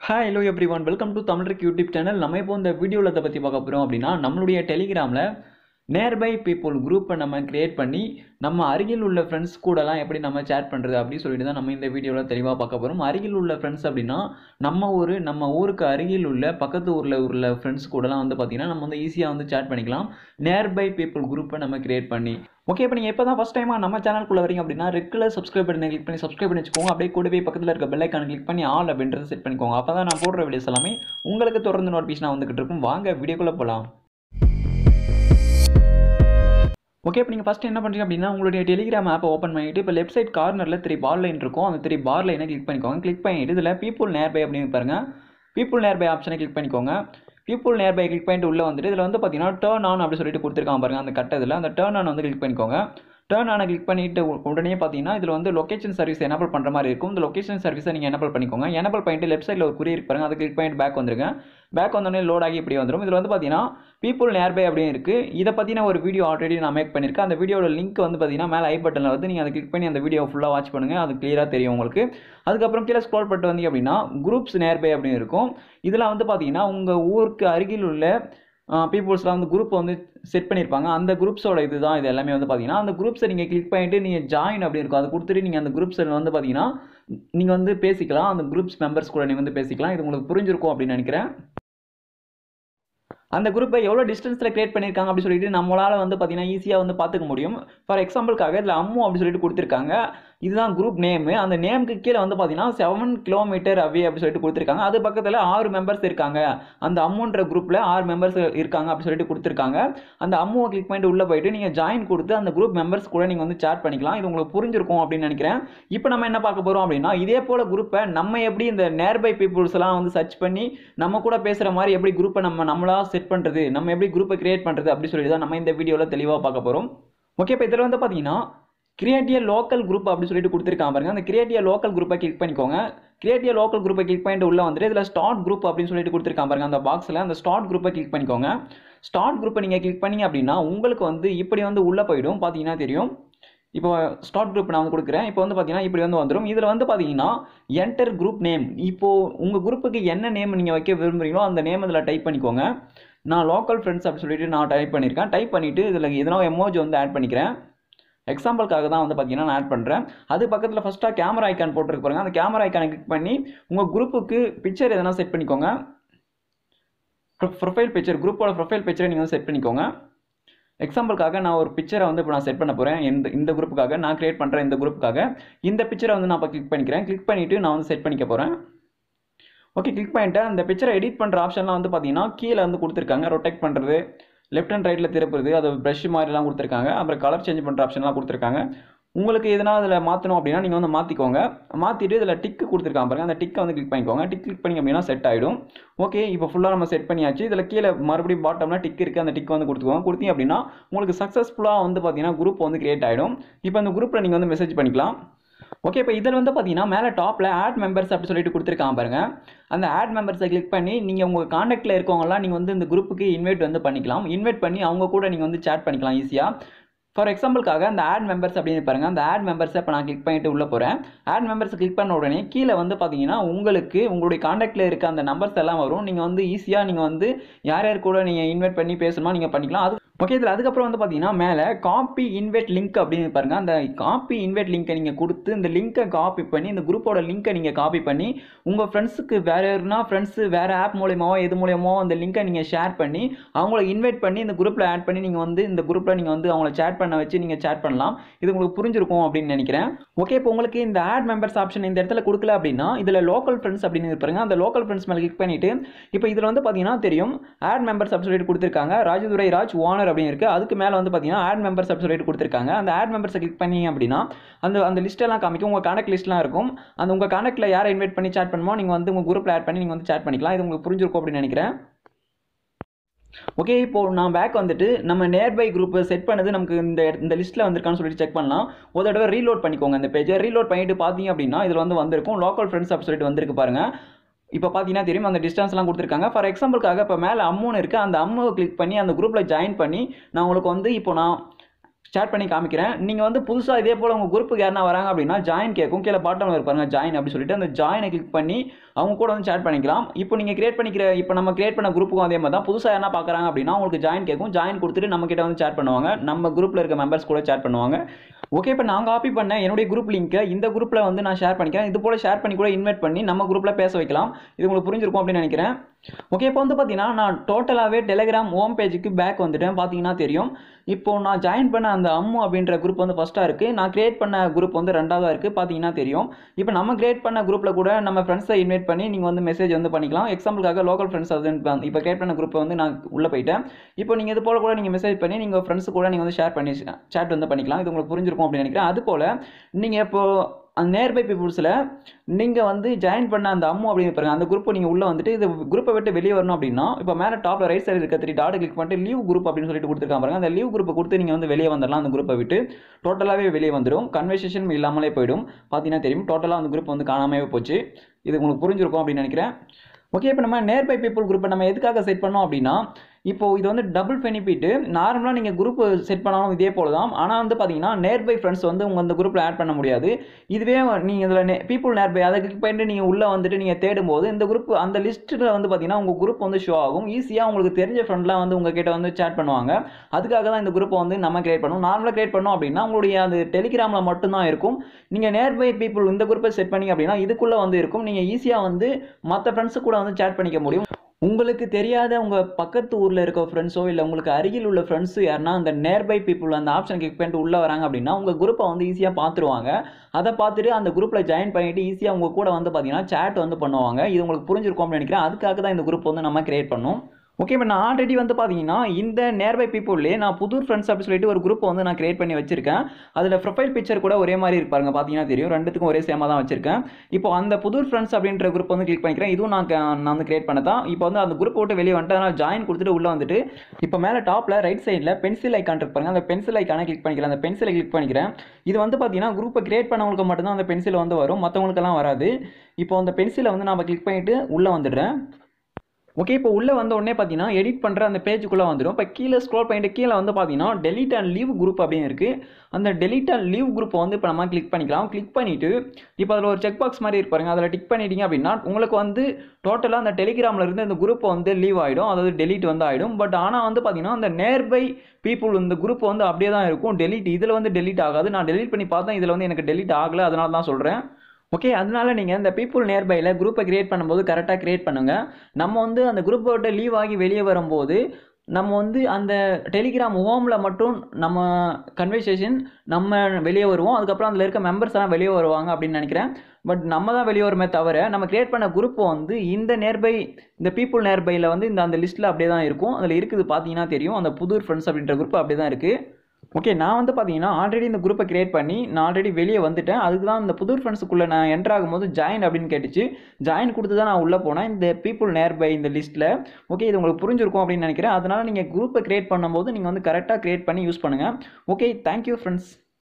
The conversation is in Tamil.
hi hello every one welcome to தமிழ்க்கு யூடியூப் சேனல் நம்ம இப்போ இந்த வீடியோவில் இதை பற்றி பார்க்க போகிறோம் அப்படின்னா நம்மளுடைய டெலிகிராமில் நேர்பை பீப்புள் குரூப்பை நம்ம கிரியேட் பண்ணி நம்ம அருகில் உள்ள ஃப்ரெண்ட்ஸ் கூடலாம் எப்படி நம்ம சேட் பண்ணுறது அப்படின்னு சொல்லிட்டு தான் நம்ம இந்த வீடியோவில் தெளிவாக பார்க்க போகிறோம் அருகில் உள்ள ஃப்ரெண்ட்ஸ் அப்படின்னா நம்ம ஊர் நம்ம ஊருக்கு அருகில் உள்ள பக்கத்து ஊரில் உள்ள ஃப்ரெண்ட்ஸ் கூடலாம் வந்து பார்த்திங்கன்னா நம்ம வந்து ஈஸியாக வந்து சேட் பண்ணிக்கலாம் நேர்பை பீப்புள் குரூப்பை நம்ம கிரியேட் பண்ணி ஓகே இப்போ நீங்கள் எப்போ தான் ஃபஸ்ட் டைமாக நம்ம சேனலுக்குள்ள வரீங்க அப்படின்னா ரெகுலர் சப்ஸ்கிரைப் பண்ணி கிளிக் பண்ணி சப்ஸ்கிரைப் பண்ணி வச்சுக்கோங்க அப்படியே கூட போய் பக்கத்தில் இருக்க பெல் ஐக்கான கிளிக் பண்ணி ஆல் அப்படின்றத செட் பண்ணிக்கோங்க அப்போ தான் நான் போடுற வீடியோஸ் எல்லாமே உங்களுக்கு தொடர்ந்து நோட்டிஃபிகேஷன் வந்துகிட்டு இருக்கும் வாங்க வீடியோக்குள்ளே போகலாம் ஓகே இப்போ நீங்கள் ஃபஸ்ட் என்ன பண்ணுறீங்க அப்படின்னா உங்களுடைய டெலிகிராம் ஆப்பை ஓப்பன் பண்ணிட்டு இப்போ லெஃப்ட் சைட் கார்னரில் த்ரீ பார் லைன் இருக்கும் அந்த த்ரீ பார் லைனை கிளிக் பண்ணிக்கோங்க கிளிக் பண்ணிட்டு இதில் பீப்புள் நேர்பை அப்படின்னு பாருங்க பீப்புள் நேர்பை ஆப்ஷனை கிளிக் பண்ணிக்கோங்க பீப்புள் நேர்பை கிளிக் பண்ணிட்டு உள்ளே வந்துட்டு இதில் வந்து பார்த்தீங்கன்னா டேர்ன் ஆன் அப்படி சொல்லிட்டு கொடுத்துருக்காங்க பாருங்க அந்த கட்டத்தில் அந்த டேர்ன் ஆன் வந்து கிளிக் பண்ணிக்கோங்க டேர்ன் ஆனை கிளிக் பண்ணிட்டு உ- உடனே பார்த்தீங்கன்னா இதில் வந்து லொகேஷன் சர்வீஸ் எனபிள் பண்ணுற மாதிரி இருக்கும் இந்த லொகேஷன் சர்வீஸை நீங்கள் எனபிள் பண்ணிக்கோங்க எனபிள் பண்ணிட்டு லெஃப்ட் சைடில் ஒரு குறி இருக்கு பாருங்க அதை கிளிக் பண்ணிட்டு பேக் வந்துருங்க பேக் வந்தோடனே லோட் ஆகி இப்படி வந்துடும் இதில் வந்து பார்த்தீங்கன்னா பீப்புள் நேர்பை அப்படின்னு இருக்குது இதை பற்றின ஒரு வீடியோ ஆல்ரெடி நான் மேக் பண்ணியிருக்கேன் அந்த வீடியோட லிங்க் வந்து பார்த்தீங்கன்னா மேலே ஐ பட்டனில் வந்து நீங்கள் அதை கிளிக் பண்ணி அந்த வீடியோ ஃபுல்லாக வாட்ச் பண்ணுங்கள் அது கிளியராக தெரியும் உங்களுக்கு அதுக்கப்புறம் கீழே ஸ்க்ரோல் பண்ணிட்டு வந்தீங்க அப்படின்னா குரூப்ஸ் நேர்பை அப்படின்னு இருக்கும் இதில் வந்து பார்த்தீங்கன்னா உங்கள் ஊருக்கு அருகில் உள்ள பீப்புள்ஸ்லாம் வந்து குரூப் வந்து செட் பண்ணியிருப்பாங்க அந்த குரூப்ஸோட இதுதான் இது எல்லாமே வந்து பார்த்தீங்கன்னா அந்த குரூப்ஸை நீங்கள் கிளிக் பண்ணிட்டு நீங்கள் ஜாயின் அப்படி இருக்கும் அது கொடுத்துட்டு நீங்கள் அந்த குரூப்ஸில் வந்து பார்த்தீங்கன்னா நீங்கள் வந்து பேசிக்கலாம் அந்த குரூப்ஸ் மெம்பர்ஸ் கூட நீங்கள் வந்து பேசிக்கலாம் இது உங்களுக்கு புரிஞ்சிருக்கும் அப்படின்னு நினைக்கிறேன் அந்த குரூப்பை எவ்வளோ டிஸ்டன்ஸில் கிரியேட் பண்ணியிருக்காங்க அப்படின்னு சொல்லிட்டு நம்மளால் வந்து பார்த்தீங்கன்னா ஈஸியாக வந்து பார்த்துக்க முடியும் ஃபார் எக்ஸாம்பிளுக்காக இதில் அம்மு அப்படின்னு சொல்லிட்டு கொடுத்துருக்காங்க இதுதான் குரூப் நேமு அந்த நேமுக்கு கீழே வந்து பார்த்தீங்கன்னா செவன் கிலோமீட்டர் அவே அப்படி சொல்லிட்டு கொடுத்துருக்காங்க அது பக்கத்தில் ஆறு மெம்பர்ஸ் இருக்காங்க அந்த அம்முன்ற குரூப்பில் ஆறு மெம்பர்ஸ் இருக்காங்க அப்படி சொல்லிட்டு கொடுத்துருக்காங்க அந்த அம்முவை கிளிக் பண்ணிட்டு உள்ளே போயிட்டு நீங்கள் ஜாயின் கொடுத்து அந்த குரூப் மெம்பர்ஸ் கூட நீங்கள் வந்து சேட் பண்ணிக்கலாம் இது உங்களுக்கு புரிஞ்சிருக்கும் அப்படின்னு நினைக்கிறேன் இப்போ நம்ம என்ன பார்க்க போகிறோம் அப்படின்னா இதே போல் குரூப்பை நம்ம எப்படி இந்த நேர்பை பீப்புள்ஸ் எல்லாம் வந்து சர்ச் பண்ணி நம்ம கூட பேசுகிற மாதிரி எப்படி குரூப்பை நம்ம நம்மளா செட் பண்ணுறது நம்ம எப்படி குரூப்பை கிரியேட் பண்ணுறது அப்படி சொல்லி தான் நம்ம இந்த வீடியோவில் தெளிவாக பார்க்க போகிறோம் ஓகே இப்போ இதில் வந்து பார்த்தீங்கன்னா கிரியேட்டிய லோக்கல் குரூப் அப்படி சொல்லிட்டு கொடுத்துருக்காங்க பாருங்க அந்த கிரியேட்டிய லோக்கல் குரூப்பை கிளிக் பண்ணிக்கோங்க கிரியேட்டிய லோக்கல் குரூப்பை கிளிக் பண்ணிட்டு உள்ள வந்துட்டு இதில் ஸ்டார்ட் குரூப் அப்படின்னு சொல்லிட்டு கொடுத்துருக்காங்க பாருங்க அந்த பாக்ஸில் அந்த ஸ்டார்ட் குரூப்பை கிளிக் பண்ணிக்கோங்க ஸ்டார்ட் குரூப்பை நீங்கள் கிளிக் பண்ணீங்க அப்படின்னா உங்களுக்கு வந்து இப்படி வந்து உள்ளே போயிடும் பார்த்தீங்கன்னா தெரியும் இப்போ ஸ்டார்ட் குரூப் நான் வந்து கொடுக்குறேன் இப்போ வந்து பார்த்தீங்கன்னா இப்படி வந்து வந்துடும் இதில் வந்து பார்த்தீங்கன்னா என்டர் குரூப் நேம் இப்போது உங்கள் குரூப்புக்கு என்ன நேம் நீங்கள் வைக்க விரும்புறீங்களோ அந்த நேம் இதில் டைப் பண்ணிக்கோங்க நான் லோக்கல் ஃப்ரெண்ட்ஸ் அப்படி சொல்லிட்டு நான் டைப் பண்ணியிருக்கேன் டைப் பண்ணிவிட்டு இதில் எதனா எமோஜி வந்து ஆட் பண்ணிக்கிறேன் எக்ஸாம்பிளுக்காக தான் வந்து பார்த்தீங்கன்னா நான் ஆட் பண்ணுறேன் அது பக்கத்தில் ஃபஸ்ட்டாக கேமரா ஐக்கான் போட்டிருக்கு பாருங்க அந்த கேமரா ஐக்கானை கிளிக் பண்ணி உங்கள் குரூப்புக்கு பிக்சர் எதனா செட் பண்ணிக்கோங்க ப்ரொஃபைல் பிக்சர் குரூப்போட ப்ரொஃபைல் பிக்சரை நீங்கள் வந்து செட் பண்ணிக்கோங்க எக்ஸாம்பிளுக்காக நான் ஒரு பிக்சரை வந்து இப்போ நான் செட் பண்ண போகிறேன் இந்த இந்த குரூப்புக்காக நான் கிரியேட் பண்ணுற இந்த குரூப்புக்காக இந்த பிக்சரை வந்து நான் இப்போ கிளிக் பண்ணிக்கிறேன் கிளிக் பண்ணிவிட்டு நான் வந்து செட் பண்ணிக்க போகிறேன் ஓகே கிளிக் பண்ணிட்டு அந்த பிக்சரை எடிட் பண்ணுற ஆப்ஷன்லாம் வந்து பார்த்தீங்கன்னா கீழே வந்து கொடுத்துருக்காங்க ரொட்டேட் பண்ணுறது லெஃப்ட் அண்ட் ரைட்டில் திருப்புறது அது ப்ரஷ் மாதிரிலாம் கொடுத்துருக்காங்க அப்புறம் கலர் சேஞ்ச் பண்ணுற ஆப்ஷன்லாம் கொடுத்துருக்காங்க உங்களுக்கு எதனா அதில் மாற்றணும் அப்படின்னா நீங்கள் வந்து மாற்றிக்கோங்க மாற்றிட்டு இதில் டிக்கு கொடுத்துருக்காங்க பாருங்க அந்த டிக்கை வந்து கிளிக் பண்ணிக்கோங்க டிக் கிளிக் பண்ணி அப்படின்னா செட் ஆகிடும் ஓகே இப்போ ஃபுல்லாக நம்ம செட் பண்ணியாச்சு இதில் கீழே மறுபடியும் பாட்டமில் டிக் இருக்குது அந்த டிக் வந்து கொடுத்துக்கோங்க கொடுத்தீங்க அப்படின்னா உங்களுக்கு சக்ஸஸ்ஃபுல்லாக வந்து பார்த்தீங்கன்னா குரூப் வந்து கிரியேட் ஆகிடும் இப்போ அந்த குரூப்பில் நீங்கள் வந்து மெசேஜ் பண்ணிக்கலாம் ஓகே இப்போ இதில் வந்து பார்த்தீங்கன்னா மேலே டாப்பில் ஆட் மெம்பர்ஸ் அப்படி சொல்லிட்டு கொடுத்துருக்காங்க பாருங்க அந்த ஆட் மெம்பர்ஸை கிளிக் பண்ணி நீங்கள் உங்கள் காண்டாக்டில் இருக்கவங்கலாம் நீங்கள் வந்து இந்த குரூப்புக்கு இன்வைட் வந்து பண்ணிக்கலாம் இன்வைட் பண்ணி அவங்க கூட நீங்கள் வந்து சேட் பண்ணிக்கலாம் ஈஸியாக ஃபார் எக்ஸாம்பிளுக்காக அந்த ஆட் மெம்பர்ஸ் அப்படின்னு பாருங்க அந்த ஆட் மெம்பர்ஸை இப்போ நான் கிளிக் பண்ணிட்டு உள்ளே போகிறேன் ஆட் மெம்பர்ஸ் கிளிக் பண்ண உடனே கீழே வந்து பார்த்தீங்கன்னா உங்களுக்கு உங்களுடைய காண்டாக்டில் இருக்க அந்த நம்பர்ஸ் எல்லாம் வரும் நீங்கள் வந்து ஈஸியாக நீங்கள் வந்து யார் யார் கூட நீங்கள் இன்வைட் பண்ணி பேசணுமா நீங்கள் பண்ணிக்கலாம் அது ஓகே இதில் அதுக்கப்புறம் வந்து பார்த்தீங்கன்னா மேலே காப்பி இன்வைட் லிங்க் அப்படின்னு பாருங்க அந்த காப்பி இன்வைட் லிங்கை நீங்கள் கொடுத்து இந்த லிங்கை காப்பி பண்ணி இந்த குரூப்போட லிங்கை நீங்கள் காப்பி பண்ணி உங்கள் ஃப்ரெண்ட்ஸுக்கு வேறு யாருன்னா ஃப்ரெண்ட்ஸு வேறு ஆப் மூலியமாவோ எது மூலியமோ அந்த லிங்கை நீங்கள் ஷேர் பண்ணி அவங்கள இன்வைட் பண்ணி இந்த குரூப்பில் ஆட் பண்ணி நீங்கள் வந்து இந்த குரூப்பில் நீங்கள் வந்து அவங்கள சேட் பண்ண வச்சு நீங்கள் சேட் பண்ணலாம் இது உங்களுக்கு புரிஞ்சிருக்கும் அப்படின்னு நினைக்கிறேன் ஓகே இப்போ உங்களுக்கு இந்த ஆட் மெம்பர்ஸ் ஆப்ஷன் இந்த இடத்துல கொடுக்கல அப்படின்னா இதில் லோக்கல் ஃப்ரெண்ட்ஸ் அப்படின்னு இருப்பாருங்க அந்த லோக்கல் ஃப்ரெண்ட்ஸ் மேலே கிளிக் பண்ணிட்டு இப்போ இதில் வந்து பார்த்தீங்கன்னா தெரியும் ஆட் மெம்பர்ஸ் அப்படி சொல்லிட்டு கொடுத்துருக்காங்க ராஜதுரை ராஜ் ஓனர் அப்படின்னு இருக்குது அதுக்கு மேலே வந்து பார்த்தீங்கன்னா ஆட் மெம்பர்ஸ் அப்படி சொல்லிட்டு கொடுத்துருக்காங்க அந்த ஆட் மெம்பர்ஸை கிளிக் பண்ணி அப்படின்னா அந்த அந்த லிஸ்ட்டெல்லாம் காமிக்கும் உங்கள் கான்டாக்ட் லிஸ்ட்லாம் இருக்கும் அந்த உங்கள் கான்டாக்டில் யாரை இன்வைட் பண்ணி சேட் பண்ணுமோ நீங்கள் வந்து உங்கள் குரூப்பில் ஆட் பண்ணி நீங்கள் வந்து சேட் பண்ணிக்கலாம் இது உங்களுக்கு புரிஞ்சிருக்கும் அப்படின்னு நினைக்கிறேன் ஓகே இப்போ நான் பேக் வந்துட்டு நம்ம நேர்பை குரூப் செட் பண்ணது நமக்கு இந்த இந்த லிஸ்ட்டில் வந்திருக்கான்னு சொல்லிட்டு செக் பண்ணலாம் ஒரு தடவை ரீலோட் பண்ணிக்கோங்க இந்த பேஜை ரீலோட் பண்ணிட்டு பார்த்தீங்க அப்படின்னா இதில் வந்து வந்திருக்கும் லோக்கல் ஃப்ரெண்ட்ஸ் அப்படி சொல்லிட்டு வந்திருக்கு பாருங்க இப்போ பார்த்தீங்கன்னா தெரியும் அந்த டிஸ்டன்ஸ்லாம் கொடுத்துருக்காங்க ஃபார் எக்ஸாம்பிளுக்காக இப்போ மேலே அம்மூன்னு இருக்குது அந்த அம்முவை கிளிக் பண்ணி அந்த குரூப்பில் ஜாயின் பண்ணி நான் உங்களுக்கு வந்து இப்போ நான் ஸ்டார்ட் பண்ணி காமிக்கிறேன் நீங்கள் வந்து புதுசாக இதே போல் உங்கள் குரூப்புக்கு யாருனா வராங்க அப்படின்னா ஜாயின் கேட்கும் கீழே பாட்டம் இருப்பாருங்க ஜாயின் அப்படி சொல்லிட்டு அந்த ஜாயினை கிளிக் பண்ணி அவங்க கூட வந்து சேட் பண்ணிக்கலாம் இப்போ நீங்கள் கிரியேட் பண்ணிக்கிற இப்போ நம்ம கிரியேட் பண்ண குரூப்புக்கும் அதே மாதிரி தான் புதுசாக என்ன பார்க்குறாங்க அப்படின்னா உங்களுக்கு ஜாயின் கேட்கும் ஜாயின் கொடுத்துட்டு நம்ம கிட்ட வந்து சேட் பண்ணுவாங்க நம்ம குரூப்பில் இருக்க மெம்பர்ஸ் கூட சேட் பண்ணுவாங்க ஓகே இப்போ நான் காப்பி பண்ண என்னுடைய குரூப் லிங்க்கை இந்த குரூப்பில் வந்து நான் ஷேர் பண்ணிக்கிறேன் இது போல் ஷேர் பண்ணி கூட இன்வைட் பண்ணி நம்ம குரூப்பில் பேச வைக்கலாம் இது உங்களுக்கு புரிஞ்சிருக்கும் அப்படின்னு நினைக்கிறேன் ஓகே இப்போ வந்து பார்த்தீங்கன்னா நான் டோட்டலாகவே டெலிகிராம் ஹோம் பேஜுக்கு பேக் வந்துட்டேன் பார்த்தீங்கன்னா தெரியும் இப்போ நான் ஜாயின் பண்ண அந்த அம்மு அப்படின்ற குரூப் வந்து ஃபஸ்ட்டாக இருக்குது நான் கிரியேட் பண்ண குரூப் வந்து ரெண்டாவதாக இருக்குது பார்த்தீங்கன்னா தெரியும் இப்போ நம்ம கிரியேட் பண்ண குரூப்பில் கூட நம்ம ஃப்ரெண்ட்ஸை இன்வைட் பண்ணி நீங்கள் வந்து மெசேஜ் வந்து பண்ணிக்கலாம் எக்ஸாம்பிளுக்காக லோக்கல் ஃப்ரெண்ட்ஸ் அது இப்போ கிரியேட் பண்ண குரூப்பை வந்து நான் உள்ளே போயிட்டேன் இப்போ நீங்கள் இது போல் கூட நீங்கள் மெசேஜ் பண்ணி நீங்கள் ஃப்ரெண்ட்ஸ் கூட நீங்கள் வந்து ஷேர் பண்ணி சேட் வந்து பண்ணிக்கலாம் இது உங்களுக்கு புரிஞ்சிருக்கும் அப்படின்னு நினைக்கிறேன் அது போல் நீங்கள் இப்போ அந்த நேர்பை பீப்புள்ஸில் நீங்கள் வந்து ஜாயின் பண்ண அந்த அம்மு அப்படின்னு பாருங்க அந்த குரூப்பை நீங்கள் உள்ளே வந்துட்டு இந்த குரூப்பை விட்டு வெளியே வரணும் அப்படின்னா இப்போ மேலே டாப்பில் ரைட் சைடு இருக்க த்ரீ டாட் கிளிக் பண்ணிட்டு லீவ் குரூப் அப்படின்னு சொல்லிட்டு கொடுத்துருக்காங்க பாருங்க அந்த லீவ் குரூப்பை கொடுத்து நீங்கள் வந்து வெளியே வந்துடலாம் அந்த குரூப்பை விட்டு டோட்டலாகவே வெளியே வந்துடும் கன்வர்சேஷன் இல்லாமலே போயிடும் பார்த்தீங்கன்னா தெரியும் டோட்டலாக அந்த குரூப் வந்து காணாமே போச்சு இது உங்களுக்கு புரிஞ்சிருக்கும் அப்படின்னு நினைக்கிறேன் ஓகே இப்போ நம்ம நேர்பை பீப்புள் குரூப்பை நம்ம எதுக்காக செட் பண்ணோம் அப்படின்னா இப்போ இது வந்து டபுள் பெனிஃபிட் நார்மலாக நீங்கள் குரூப் செட் பண்ணாலும் இதே போல தான் ஆனால் வந்து பார்த்தீங்கன்னா நேர்பை ஃப்ரெண்ட்ஸ் வந்து உங்கள் அந்த குரூப்பில் ஆட் பண்ண முடியாது இதுவே நீங்கள் இதில் நே பீப்புள் நேர்பை அதை கிளிக் பண்ணிட்டு நீங்கள் உள்ளே வந்துட்டு நீங்கள் தேடும்போது இந்த குரூப் அந்த லிஸ்ட்டில் வந்து பார்த்தீங்கன்னா உங்கள் குரூப் வந்து ஷோ ஆகும் ஈஸியாக உங்களுக்கு தெரிஞ்ச ஃப்ரெண்ட்லாம் வந்து உங்கள் கிட்ட வந்து சேட் பண்ணுவாங்க அதுக்காக தான் இந்த குரூப்பை வந்து நம்ம கிரியேட் பண்ணணும் நார்மலாக கிரியேட் பண்ணோம் அப்படின்னா உங்களுடைய அந்த டெலிகிராமில் மட்டும்தான் இருக்கும் நீங்கள் நேர்பை பீப்புள் இந்த குரூப்பை செட் பண்ணி அப்படின்னா இதுக்குள்ளே வந்து இருக்கும் நீங்கள் ஈஸியாக வந்து மற்ற ஃப்ரெண்ட்ஸு கூட வந்து சேட் பண்ணிக்க முடியும் உங்களுக்கு தெரியாத உங்கள் பக்கத்து ஊரில் இருக்க ஃப்ரெண்ட்ஸோ இல்லை உங்களுக்கு அருகில் உள்ள ஃப்ரெண்ட்ஸு யாருன்னா அந்த நேர்பை பீப்புள் அந்த ஆப்ஷன் கிளிக் பண்ணிட்டு உள்ளே வராங்க அப்படின்னா உங்கள் குரூப்பை வந்து ஈஸியாக பார்த்துருவாங்க அதை பார்த்துட்டு அந்த குரூப்பில் ஜாயின் பண்ணிட்டு ஈஸியாக உங்கள் கூட வந்து பார்த்தீங்கன்னா சேட் வந்து பண்ணுவாங்க இது உங்களுக்கு புரிஞ்சிருக்கும்னு நினைக்கிறேன் அதுக்காக தான் இந்த குரூப் வந்து நம்ம கிரியேட் பண்ணோம் ஓகே இப்போ நான் ஆல்ரெடி வந்து பார்த்தீங்கன்னா இந்த நேர்பை பீப்புள்லேயே நான் புது ஃப்ரெண்ட்ஸ் அப்படி சொல்லிட்டு ஒரு குரூப் வந்து நான் கிரியேட் பண்ணி வச்சிருக்கேன் அதில் ப்ரொஃபைல் பிக்சர் கூட ஒரே மாதிரி இருப்பாருங்க பார்த்தீங்கன்னா தெரியும் ரெண்டுத்துக்கும் ஒரே சேமாக தான் வச்சிருக்கேன் இப்போ அந்த புது ஃப்ரெண்ட்ஸ் அப்படின்ற குரூப் வந்து கிளிக் பண்ணிக்கிறேன் இதுவும் நான் க- நான் வந்து கிரியேட் பண்ண தான் இப்போ வந்து அந்த குரூப் விட்டு வெளியே வந்துட்டு அதனால் ஜாயின் கொடுத்துட்டு உள்ளே வந்துட்டு இப்போ மேலே டாப்பில் ரைட் சைடில் பென்சில் ஐக்கான் இருக்கு பாருங்க அந்த பென்சில் ஐக்கானை கிளிக் பண்ணிக்கிறேன் அந்த பென்சிலை கிளிக் பண்ணிக்கிறேன் இது வந்து பார்த்தீங்கன்னா குரூப்பை கிரியேட் பண்ணவங்களுக்கு மட்டும்தான் அந்த பென்சில் வந்து வரும் மற்றவங்களுக்கெல்லாம் வராது இப்போ அந்த பென்சிலை வந்து நம்ம கிளிக் பண்ணிவிட்டு உள்ளே வந்துடுறேன் ஓகே இப்போ உள்ளே வந்த உடனே பார்த்தீங்கன்னா எடிட் பண்ணுற அந்த பேஜுக்குள்ளே வந்துடும் இப்போ கீழே ஸ்க்ரோல் பண்ணிட்டு கீழே வந்து பார்த்தீங்கன்னா delete அண்ட் லீவ் குரூப் அப்படின்னு இருக்குது அந்த delete அண்ட் லீவ் குரூப்பை வந்து இப்போ நம்ம கிளிக் பண்ணிக்கலாம் கிளிக் பண்ணிவிட்டு இப்போ அதில் ஒரு செக் பாக்ஸ் மாதிரி இருப்பாருங்க அதில் டிக் பண்ணிட்டீங்க அப்படின்னா உங்களுக்கு வந்து டோட்டலாக அந்த டெலிகிராமில் இருந்து இந்த குரூப் வந்து லீவ் ஆகிடும் அதாவது delete வந்து ஆகிடும் பட் ஆனால் வந்து பார்த்தீங்கன்னா அந்த நேர்பை பீப்புள் இந்த குரூப் வந்து அப்படியே தான் இருக்கும் delete இதில் வந்து delete ஆகாது நான் delete பண்ணி பார்த்தேன் இதில் வந்து எனக்கு delete ஆகலை அதனால தான் சொல்கிறேன் ஓகே அதனால நீங்கள் இந்த பீப்புள் நியர்பையில் குரூப்பை கிரியேட் பண்ணும்போது கரெக்டாக கிரியேட் பண்ணுங்கள் நம்ம வந்து அந்த குரூப்பை விட்டு லீவ் ஆகி வெளியே வரும்போது நம்ம வந்து அந்த டெலிகிராம் ஹோமில் மட்டும் நம்ம கன்வர்சேஷன் நம்ம வெளியே வருவோம் அதுக்கப்புறம் அதில் இருக்க மெம்பர்ஸ் எல்லாம் வெளியே வருவாங்க அப்படின்னு நினைக்கிறேன் பட் நம்ம தான் வெளியே வருமே தவிர நம்ம கிரியேட் பண்ண குரூப் வந்து இந்த நேர்பை இந்த பீப்புள் நேர்பையில் வந்து இந்த அந்த லிஸ்ட்டில் அப்படியே தான் இருக்கும் அதில் இருக்குது பார்த்தீங்கன்னா தெரியும் அந்த புது ஃப்ரெண்ட்ஸ் அப்படின்ற குரூப் அப்படியே தான் இருக்குது ஓகே நான் வந்து பார்த்தீங்கன்னா ஆல்ரெடி இந்த குரூப்பை கிரியேட் பண்ணி நான் ஆல்ரெடி வெளியே வந்துட்டேன் அதுக்கு தான் இந்த புது ஃப்ரெண்ட்ஸுக்குள்ளே நான் என்டர் ஆகும்போது ஜாயின் அப்படின்னு கேட்டுச்சு ஜாயின் கொடுத்து தான் நான் உள்ளே போனேன் இந்த பீப்புள் நேர்பை இந்த லிஸ்ட்டில் ஓகே இது உங்களுக்கு புரிஞ்சிருக்கும் அப்படின்னு நினைக்கிறேன் அதனால் நீங்கள் குரூப்பை கிரியேட் பண்ணும்போது நீங்கள் வந்து கரெக்டாக கிரியேட் பண்ணி யூஸ் பண்ணுங்கள் ஓகே தேங்க்யூ ஃப்ரெண்ட்ஸ்